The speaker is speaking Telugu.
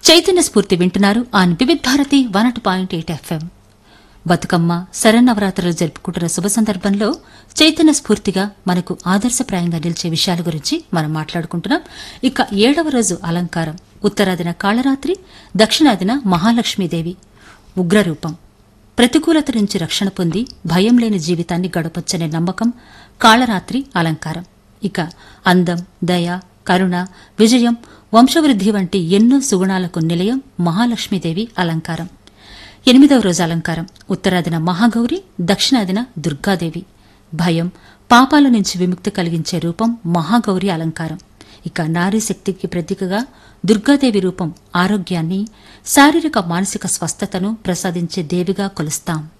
చైతన్య స్ఫూర్తి వింటున్నారు on Vividh Bharati one two point eight FM Bathukamma శరన్నవరాత్రులు జరుపుకుంటున్న శుభ సందర్భంలో చైతన్య స్ఫూర్తిగా మనకు ఆదర్శప్రాయంగా నిలిచే విషయాల గురించి మనం మాట్లాడుకుంటున్నాం ఇక ఏడవ రోజు అలంకారం ఉత్తరాదిన కాళరాత్రి దక్షిణాదిన మహాలక్ష్మీదేవి ఉగ్రరూపం ప్రతికూలత నుంచి రక్షణ పొంది భయం లేని జీవితాన్ని గడపొచ్చనే నమ్మకం కాళరాత్రి అలంకారం ఇక అందం దయ కరుణ విజయం వంశవృద్ధి వంటి ఎన్నో సుగుణాలకు నిలయం మహాలక్ష్మీదేవి అలంకారం ఎనిమిదవ రోజు అలంకారం ఉత్తరాదిన మహాగౌరి దక్షిణాదిన దుర్గాదేవి భయం పాపాల నుంచి విముక్తి కలిగించే రూపం మహాగౌరి అలంకారం ఇక నారీ శక్తికి ప్రతీకగా దుర్గాదేవి రూపం ఆరోగ్యాన్ని శారీరక మానసిక స్వస్థతను ప్రసాదించే దేవిగా కొలుస్తాం